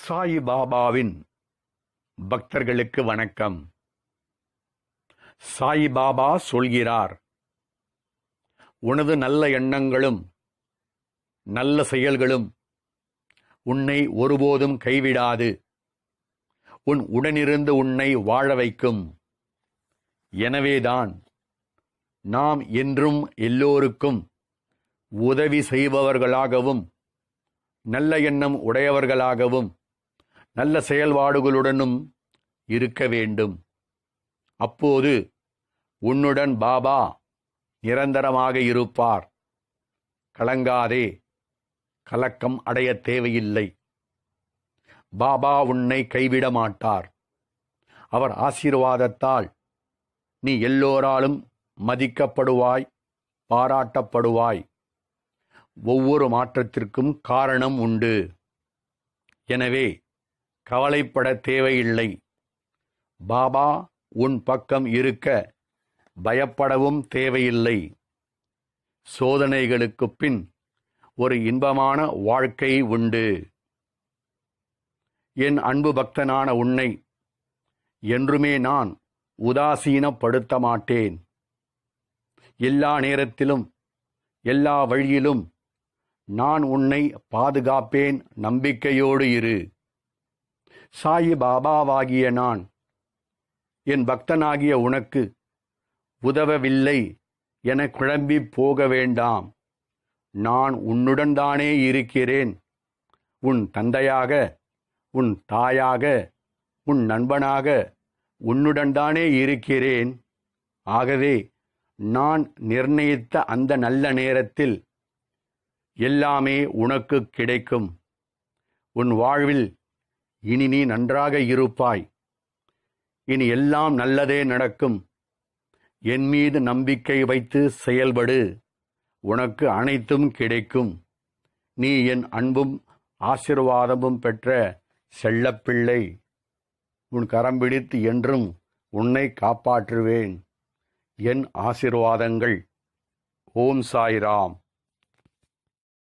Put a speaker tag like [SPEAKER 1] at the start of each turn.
[SPEAKER 1] சாயி பாபாவின் பக்தர்களுக்கு வணக்கம் சாயி பாபா சொல்கிறார் உனது நல்ல எண்ணங்களும் நல்ல செயல்களும் உன்னை ஒருபோதும் கைவிடாது உன் உடனிருந்து உன்னை வாழ வைக்கும் எனவேதான் நாம் என்றும் எல்லோருக்கும் உதவி செய்பவர்களாகவும் நல்ல எண்ணம் உடையவர்களாகவும் நல்ல செயல்பாடுகளுடனும் இருக்க வேண்டும் அப்போது உன்னுடன் பாபா நிரந்தரமாக இருப்பார் கலங்காதே கலக்கம் அடைய தேவையில்லை பாபா உன்னை கைவிட மாட்டார் அவர் ஆசீர்வாதத்தால் நீ எல்லோராலும் மதிக்கப்படுவாய் பாராட்டப்படுவாய் ஒவ்வொரு மாற்றத்திற்கும் காரணம் உண்டு எனவே கவலைப்பட தேவையில்லை பாபா உன் பக்கம் இருக்க பயப்படவும் தேவையில்லை சோதனைகளுக்குப் பின் ஒரு இன்பமான வாழ்க்கை உண்டு என் அன்பு பக்தனான உன்னை என்றுமே நான் உதாசீனப்படுத்த மாட்டேன் எல்லா நேரத்திலும் எல்லா வழியிலும் நான் உன்னை பாதுகாப்பேன் நம்பிக்கையோடு இரு சாயி பாபாவாகிய நான் என் பக்தனாகிய உனக்கு உதவவில்லை என குழம்பி போக வேண்டாம் நான் உன்னுடன் தானே இருக்கிறேன் உன் தந்தையாக உன் தாயாக உன் நண்பனாக உன்னுடன் தானே இருக்கிறேன் ஆகவே நான் நிர்ணயித்த அந்த நல்ல நேரத்தில் எல்லாமே உனக்கு கிடைக்கும் உன் வாழ்வில் இனி நீ நன்றாக இருப்பாய் இனி எல்லாம் நல்லதே நடக்கும் என் மீது நம்பிக்கை வைத்து செயல்படு உனக்கு அனைத்தும் கிடைக்கும் நீ என் அன்பும் ஆசிர்வாதமும் பெற்ற செல்லப்பிள்ளை உன் கரம் பிடித்து என்றும் உன்னை காப்பாற்றுவேன் என் ஆசிர்வாதங்கள் ஓம் சாய்ராம்